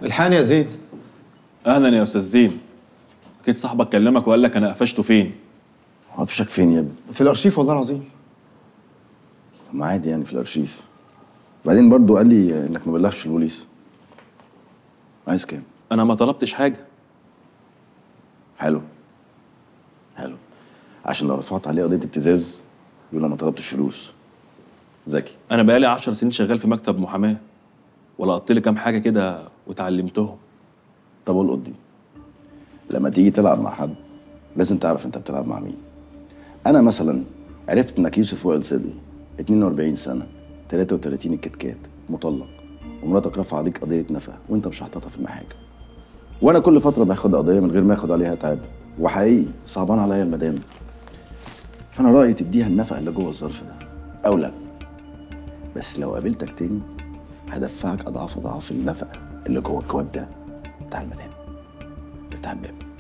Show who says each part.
Speaker 1: الحقني يا زين
Speaker 2: اهلا يا استاذ زين اكيد صاحبك كلمك وقال لك انا قفشته فين
Speaker 3: قفشك فين يا ابني؟
Speaker 1: في الارشيف والله العظيم
Speaker 3: طب ما عادي يعني في الارشيف بعدين برضو قال لي انك ما بلغش البوليس عايز كام؟
Speaker 2: انا ما طلبتش حاجه
Speaker 3: حلو حلو عشان لو رفعت عليه قضيه ابتزاز يقول انا ما طلبتش فلوس ذكي
Speaker 2: انا بقالي عشر سنين شغال في مكتب محاماه ولقطت لي كام حاجه كده وتعلمتهم
Speaker 3: طب والقط دي لما تيجي تلعب مع حد لازم تعرف انت بتلعب مع مين انا مثلا عرفت انك يوسف وائل صدقي 42 سنه 33 الكتكات مطلق ومراتك رافعه عليك قضيه نفقه وانت مش حاططها في المحاكم وانا كل فتره باخد قضيه من غير ما اخد عليها تعب وحقيقي صعبان عليا المدام فانا رايي تديها النفقه اللي جوه الظرف ده او لا بس لو قابلتك تاني هدفعك اضعاف اضعاف النفقه اللي جوه الكواب ده بتاع المدام افتح الباب